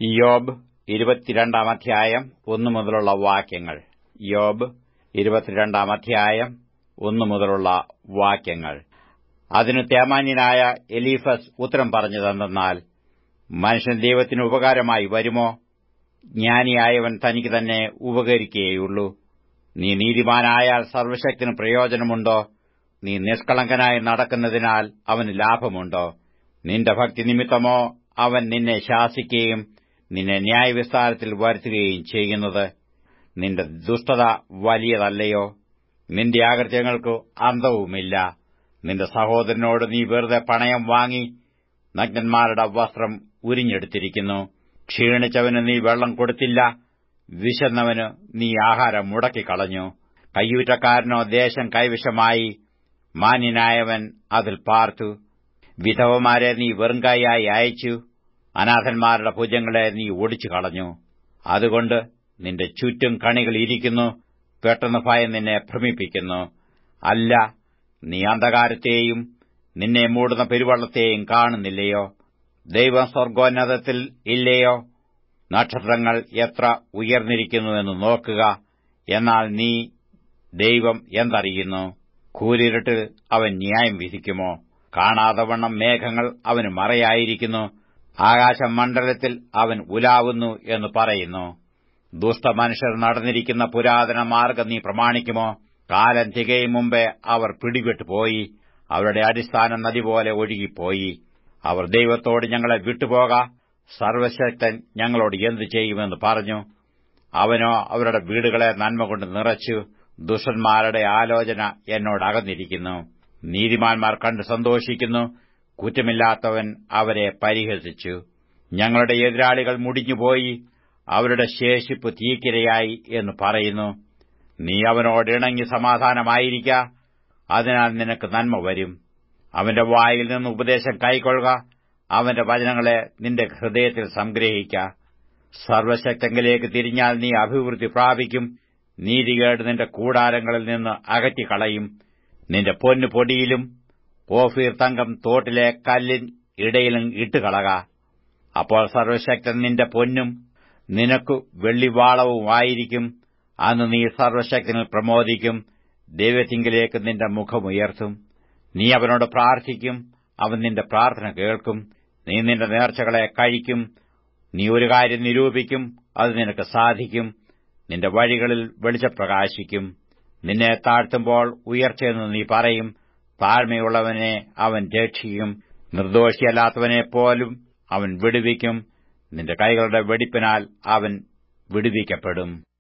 യോബ് ഇരുപത്തിരണ്ടാം അധ്യായം ഒന്നു മുതലുള്ള വാക്യങ്ങൾ യോബ് ഇരുപത്തിരണ്ടാം അധ്യായം ഒന്നു മുതലുള്ള വാക്യങ്ങൾ അതിന് തേമാന്യനായ എലീഫസ് ഉത്തരം പറഞ്ഞതെന്നാൽ മനുഷ്യൻ ദൈവത്തിന് ഉപകാരമായി വരുമോ ജ്ഞാനിയായവൻ തനിക്ക് തന്നെ ഉപകരിക്കുകയുള്ളൂ നീ നീതിമാനായാൽ സർവശക്തിന് പ്രയോജനമുണ്ടോ നീ നിഷ്കളങ്കനായി നടക്കുന്നതിനാൽ അവന് ലാഭമുണ്ടോ നിന്റെ ഭക്തി നിമിത്തമോ അവൻ നിന്നെ ശാസിക്കുകയും നിന്നെ ന്യായവിസ്താരത്തിൽ വരുത്തുകയും ചെയ്യുന്നത് നിന്റെ ദുഷ്ടത വലിയതല്ലയോ നിന്റെ ആകൃത്യങ്ങൾക്ക് അന്തവുമില്ല നിന്റെ സഹോദരനോട് നീ വെറുതെ പണയം വാങ്ങി നഗ്നന്മാരുടെ വസ്ത്രം ഉരിഞ്ഞെടുത്തിരിക്കുന്നു ക്ഷീണിച്ചവന് നീ വെള്ളം കൊടുത്തില്ല വിശന്നവന് നീ ആഹാരം മുടക്കിക്കളഞ്ഞു കയ്യൂറ്റക്കാരനോ ദേശം കൈവശമായി മാന്യനായവൻ അതിൽ പാർത്തു വിധവമാരെ നീ വെറുങ്കായായി അയച്ചു അനാഥന്മാരുടെ ഭുജങ്ങളെ നീ ഒടിച്ചു കളഞ്ഞു അതുകൊണ്ട് നിന്റെ ചുറ്റും കണികൾ ഇരിക്കുന്നു പെട്ടെന്ന് ഭയം നിന്നെ ഭ്രമിപ്പിക്കുന്നു അല്ല നീ അന്ധകാരത്തെയും നിന്നെ മൂടുന്ന പെരുവള്ളത്തെയും കാണുന്നില്ലയോ ദൈവം സ്വർഗോന്നതത്തിൽ ഇല്ലയോ നക്ഷത്രങ്ങൾ എത്ര ഉയർന്നിരിക്കുന്നുവെന്ന് നോക്കുക എന്നാൽ നീ ദൈവം എന്തറിയുന്നു കൂരിരുട്ടിൽ അവൻ ന്യായം വിധിക്കുമോ കാണാതവണ്ണം മേഘങ്ങൾ അവന് മറയായിരിക്കുന്നു ആകാശമണ്ഡലത്തിൽ അവൻ ഉലാവുന്നു എന്ന് പറയുന്നു ദുഷ്ടമനുഷ്യർ നടന്നിരിക്കുന്ന പുരാതന മാർഗം നീ പ്രമാണിക്കുമോ കാലം തികയും മുമ്പേ അവർ പിടിപെട്ടുപോയി അവരുടെ അടിസ്ഥാന നദി പോലെ ഒഴുകിപ്പോയി അവർ ദൈവത്തോട് ഞങ്ങളെ വിട്ടുപോക സർവശക്തൻ ഞങ്ങളോട് എന്തു ചെയ്യുമെന്ന് പറഞ്ഞു അവനോ അവരുടെ വീടുകളെ നന്മ കൊണ്ട് നിറച്ചു ദുഷ്ടന്മാരുടെ ആലോചന എന്നോട് അകന്നിരിക്കുന്നു നീതിമാന്മാർ കണ്ട് സന്തോഷിക്കുന്നു കുറ്റമില്ലാത്തവൻ അവരെ പരിഹസിച്ചു ഞങ്ങളുടെ എതിരാളികൾ മുടിഞ്ഞുപോയി അവരുടെ ശേഷിപ്പ് തീക്കിരയായി എന്ന് പറയുന്നു നീ അവനോട് ഇണങ്ങി സമാധാനമായിരിക്ക അതിനാൽ നിനക്ക് നന്മ വരും അവന്റെ വായിൽ നിന്ന് ഉപദേശം കൈക്കൊള്ളുക അവന്റെ വചനങ്ങളെ നിന്റെ ഹൃദയത്തിൽ സംഗ്രഹിക്ക സർവശക്തങ്കിലേക്ക് തിരിഞ്ഞാൽ നീ അഭിവൃദ്ധി പ്രാപിക്കും നീതികേട് നിന്റെ കൂടാരങ്ങളിൽ നിന്ന് അകറ്റിക്കളയും നിന്റെ പൊന്നു പൊടിയിലും ഓഫീർ തങ്കം തോട്ടിലെ കല്ലിൻ ഇടയിലും ഇട്ടുകളക അപ്പോൾ സർവശക്തൻ നിന്റെ പൊന്നും നിനക്കു വെള്ളിവാളവുമായിരിക്കും അന്ന് നീ സർവശക്തനിൽ പ്രമോദിക്കും ദൈവത്തിങ്കിലേക്ക് നിന്റെ മുഖമുയർത്തും നീ അവനോട് പ്രാർത്ഥിക്കും അവൻ നിന്റെ പ്രാർത്ഥന കേൾക്കും നീ നിന്റെ നേർച്ചകളെ കഴിക്കും നീ ഒരു കാര്യം നിരൂപിക്കും അത് നിനക്ക് സാധിക്കും നിന്റെ വഴികളിൽ വെളിച്ചപ്രകാശിക്കും നിന്നെ താഴ്ത്തുമ്പോൾ ഉയർച്ചയെന്ന് നീ പറയും താഴ്മയുള്ളവനെ അവൻ രക്ഷിക്കും നിർദോഷിയല്ലാത്തവനെപ്പോലും അവൻ വിടുവിക്കും നിന്റെ കൈകളുടെ വെടിപ്പിനാൽ അവൻ വിടുവിക്കപ്പെടും